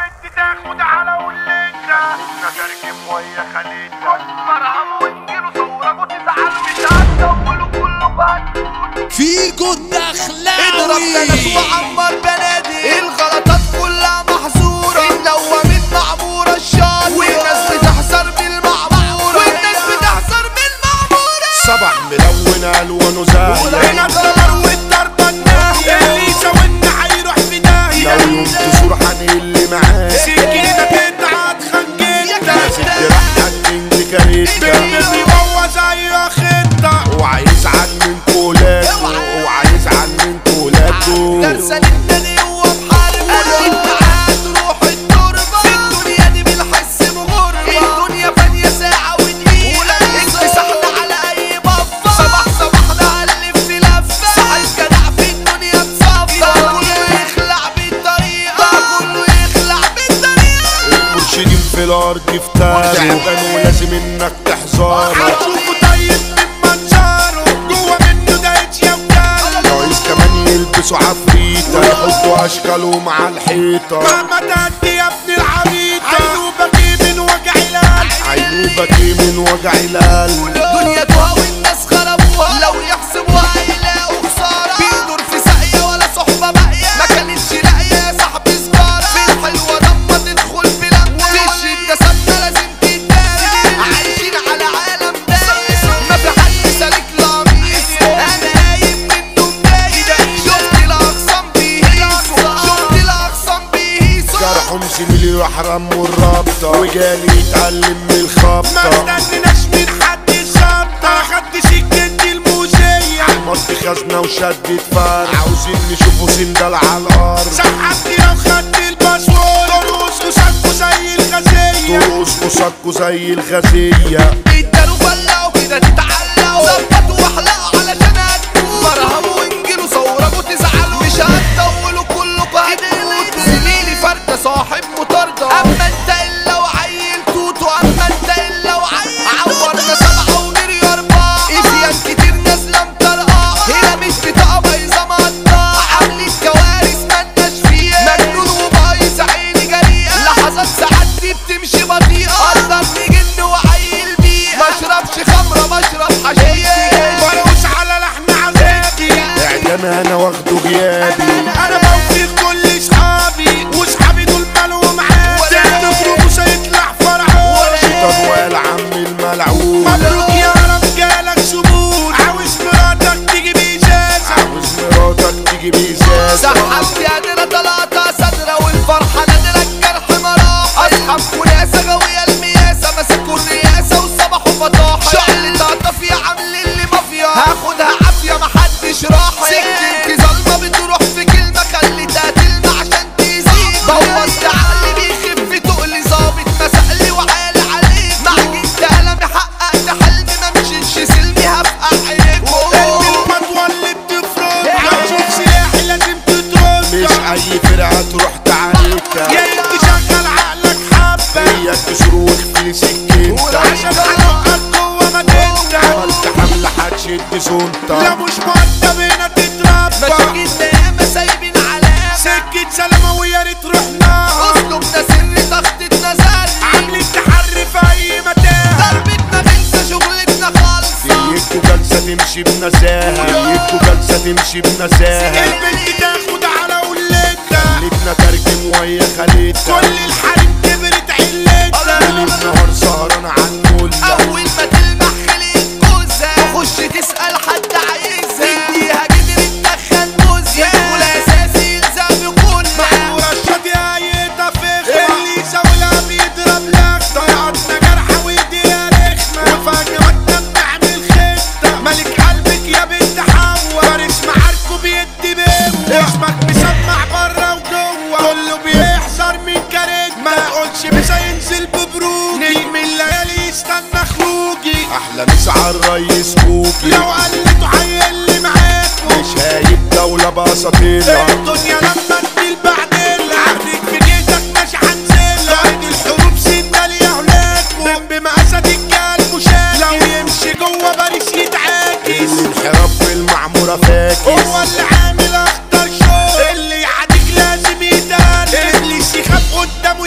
البنت تاخد على وليتها نترجم ويا خليتها مرهم وتجيله صورة وتزعلوا مش هتطولوا كله بهتقول فيكو اضرب ناس الدخلاوي وعمر بنادي الغلطات كلها محظورة النوامين معمورة الشاطئ والناس بتحذر بالمعمورة والناس بتحذر بالمعمورة صبع ملون الوانه زاهية هنا الدولار والضربة الناهية اللي يساوينا هيروح في داهية لو يوم تزور اللي معاه سكينة تتعاد خنجتها راح هتنجي كاريتا بالنسبة بيبوظ اي خطة وعايزعل من كولاكو وعايزعل من كولاكو درسان التاني هو محارب والاتحاد روح التربة في الدنيا دي بالحس بغربة الدنيا فانية ساعة ودقيقة انكسحنا على اي بفة صباح صباحنا هنلف في لفة صاحب جدع في الدنيا تصفى كله يخلع بالطريقة كله يخلع بالطريقة المرشدين في الارض افتاروا تعبان ولازم انك تحذره هتشوفه طيب من منظره جوه منه ده يا وكاله رئيس كمان يلبسوا عفريتة يحطوا اشكالهم على الحيطة مهما تأدي يا ابن العبيطة عينوبك من وجع القلب عيوبك ايه من وجع القلب دنيا تهوى الناس خربوها لو يحسبوها هيلاقوا خسارة بيدور في ساقية ولا صحبة باقية ما كانتش لاقية يا صاحبي سجارة في الحلوة لما تدخل في لمة في الشدة ثابتة لازم تتدارى عايشين على عالم دايس ما في حد سالك لقميص انا قايم منه مضايق شفت الاخصام بيهيصوا شفت الاخصام بيهيصوا جرحهم زميلي وحرام الرابطة وجالي يتعلم من ما الخبطة استنيناش من حد شطة خدت سكتي الموزية مط خزنة وشدت فرع عاوزين نشوفوا سندال على الارض سحبت يا وخدت الباسورد ترقص وسكوا زي الغزية ترقص وصكوا زي الغزية ادالوا بلعوا كده تتعلقوا ظبطوا واحلقوا علشان هتموت مرهموا وانجلوا صوروا تزعلوا مش هتطولوا كله بهتموت زميلي فردة صاحب مطاردة اما انت الا وعيل توتو اما انت الا وعيل عورنا سبعة ونري اربعة افيان كتير نازلة مطرقعة هنا مش بتاع بايظة مقطعة عاملين كوارث مالناش فيها مجنون وبايظ عيني جريئة لحظات ساعات دي بتمشي بطيئة قدرني جن وعيل بيئة مشربش خمرة بشرب حشيش برقص على لحن عزيزتي اعدام انا واخده غيابي انا بوفي كل صحابي وصحابي دول مالهم عادي تفرق مش هيطلع فرعون طب والعم الملعون مبروك يا رب جالك زبون عاوز مراتك تيجي بإجازة عاوز مراتك تيجي بإزازة سحبت يدنا طلعتها صدرة والفرحة نادرة الجرح مراحة أصحاب كناسة غاوية المياسة مسكوا الرياسة وصبحوا فطاحة شعل تعطف يا عامل اللي مافيا هاخدها عافية محدش راحة سكتي ظلمة بتروح في كلمة خليتها تلمع عشان تزيد بوظت عقلي بيخف تقلي ظابط مسقلي وعالي عليك معجنت قلمي حققت حلمي ما مشيتش سلمي هبقى عينيكوا المطوة اللي بتفرق هتشوف سلاحي لازم تترد مش اي فرقة تروح تعاركها يا انت شغل عقلك حبة هي تشروخ في سكتها عشان هنقعد جوه مدينتك عملت حملة هتشد لا سنتها مش مؤدب هنا تتربى مشاكلنا ياما سايبين علامة سكة سلامة ويا ريت رحناها اسلوبنا سر تخطيطنا زري عاملين تحري في اي متاهة ضربتنا غلسة شغلتنا خالصة يدكوا جلسة تمشي بنزاهة يدكوا جلسة تمشي بنزاهة البنت تاخد على قلتها خلتنا ترجم ويا خليتها كل الحريم كبرت علتها ليل نهار سهران على المولة اول ما تلمح خلقت جوزها تخش تسال حد عايزها تديها جدر تدخل موزها يدخل اساسي يلزم بكلها مرشد يا يتفخ اللي يساولها بيضرب لخته يقعدنا جرحه وايديها رخمه وفجاه بنعمل خطه ملك قلبك يا بنت حوا فارس معاركه بيدي بيه اسمك مسمع بره وجوه كله بيحذر من كارثه ما تقولش مش هينزل ببروجي نجم الليالي يستنى خروجي احلى مسا على الريس بوكي لو قلته هيقل معاكم مش هايب دولة بساطيلة الدنيا لما تميل بعدين عارفك في جيتك ماشي هنزل قائد الحروب سندال يا هناكم جنب مقاسة الجال مشاكل لو يمشي جوه باريس يتعاكس الانحراف في المعمورة فاكس هو اللي عامل اخطر شو اللي يعاديك لازم يتقال ابليس يخاف قدامه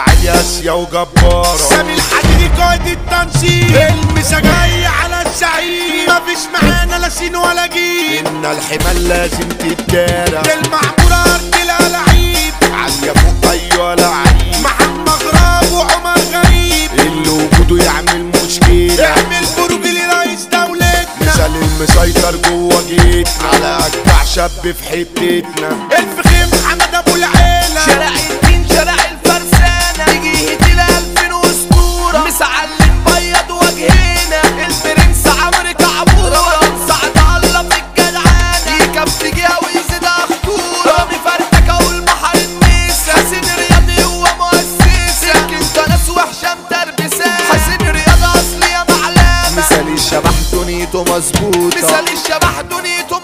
علي اسيا وجبارة سامي الحديدي قائد التنشيط المسا جاي على الزعيم مفيش معانا لا سين ولا جيم ان الحمال لازم تتدارى المعمورة أرض الألعيب عالية فوق ايوه لعيب محمد غراب وعمر غريب اللي وجوده يعمل مشكلة اعمل بروج لرئيس دولتنا مثال المسيطر جوه جيتنا على اجدع شاب في حتتنا الفخيم محمد أبو العيلة شارع الدين شارع الفرسانة تيجي تلاقي ألفين أسطورة مسعلم بيض وجهنا البرنس عمرو كعبورة سعد الله في الجدعانة يكفي جهة ويزيد خطورة رامي فرتكة والبحر النيسة حسين رياضي هو مؤسسة انت ناس وحشة متربسة حسين رياضي أصلي يا معلمة مثال الشبح دنيته مظبوطة مثال الشبح دنيته